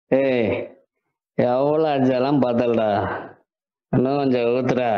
ஏய் எவ்வளோ அடிச்சாலாம் பார்த்தலடா இன்னும் கொஞ்சம் ஊத்துடா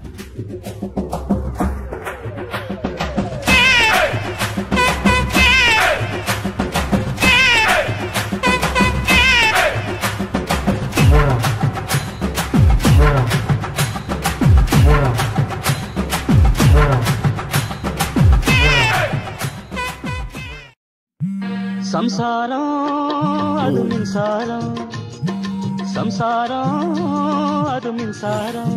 సంసారం அது மின்சாரம் సంసారం அது மின்சாரம்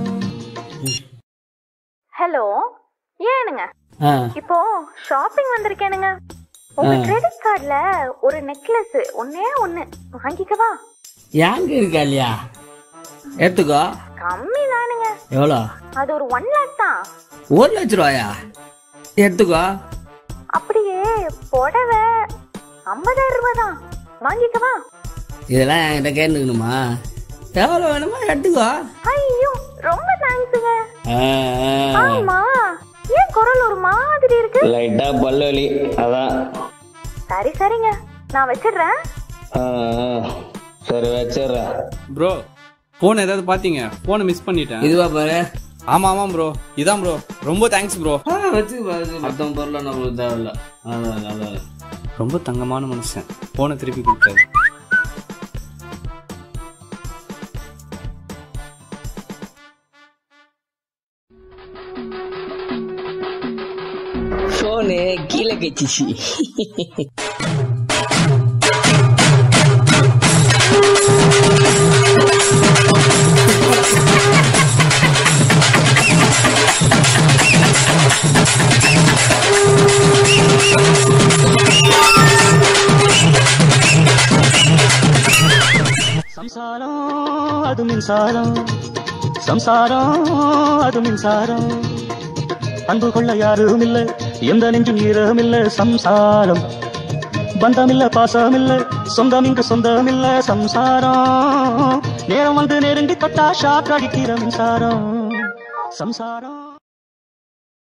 ஹலோ ஏனுங்க ஆ இப்போ ஷாப்பிங் வந்திருக்கேனுங்க உங்க ஆ. கிரெடிட் கார்டுல ஒரு நெக்லஸ் ஒன்னே ஒண்ணு வாங்கிக்கவா யாங்க இருக்கா இல்லையா எடுத்துக்கோ கம்மி தானுங்க எவ்வளோ அது ஒரு ஒன் லேக் தான் ஒரு லட்ச ரூபாயா எடுத்துக்கோ அப்படியே புடவை ஐம்பதாயிரம் ரூபாய் தான் வாங்கிக்கவா இதெல்லாம் என்கிட்ட கேட்டுக்கணுமா எவ்வளோ வேணுமோ எடுத்துக்கோ ஐயோ ரொம்ப தேங்க்ஸுங்க ஆ, ஆ. ஆமா ஏன் குரல் ஒரு மாதிரி இருக்கு லைட்டா பல்லு வலி அதான் சரி சரிங்க நான் வச்சிடுறேன் ஆ, ஆ. சரி வச்சிடுறேன் ப்ரோ ஃபோன் ஏதாவது பார்த்தீங்க ஃபோனை மிஸ் பண்ணிட்டேன் இதுவா பாரு ஆமா ஆமாம் ப்ரோ இதான் ப்ரோ ரொம்ப தேங்க்ஸ் ப்ரோ ஆ, வச்சுக்க பாரு மொத்தம் பொருள் நம்மளுக்கு தேவையில்ல அதான் அதான் ரொம்ப தங்கமான மனுஷன் ஃபோனை திருப்பி கொடுத்தாரு ஃபோனு கீழே கச்சிச்சு సంసారం அது மின்சாரம் సంసారం அது மின்சாரம் அன்பு கொள்ள யாரும் இல்ல எந்த நெஞ்சும் ஈரம் இல்ல சம்சாரம் பந்தம் இல்ல பாசம் இல்ல சொந்தம் இங்கு சொந்தம் இல்ல சம்சாரம் நேரம் வந்து நெருங்கி தொட்டா ஷாக் அடிக்கிற மின்சாரம் சம்சாரம்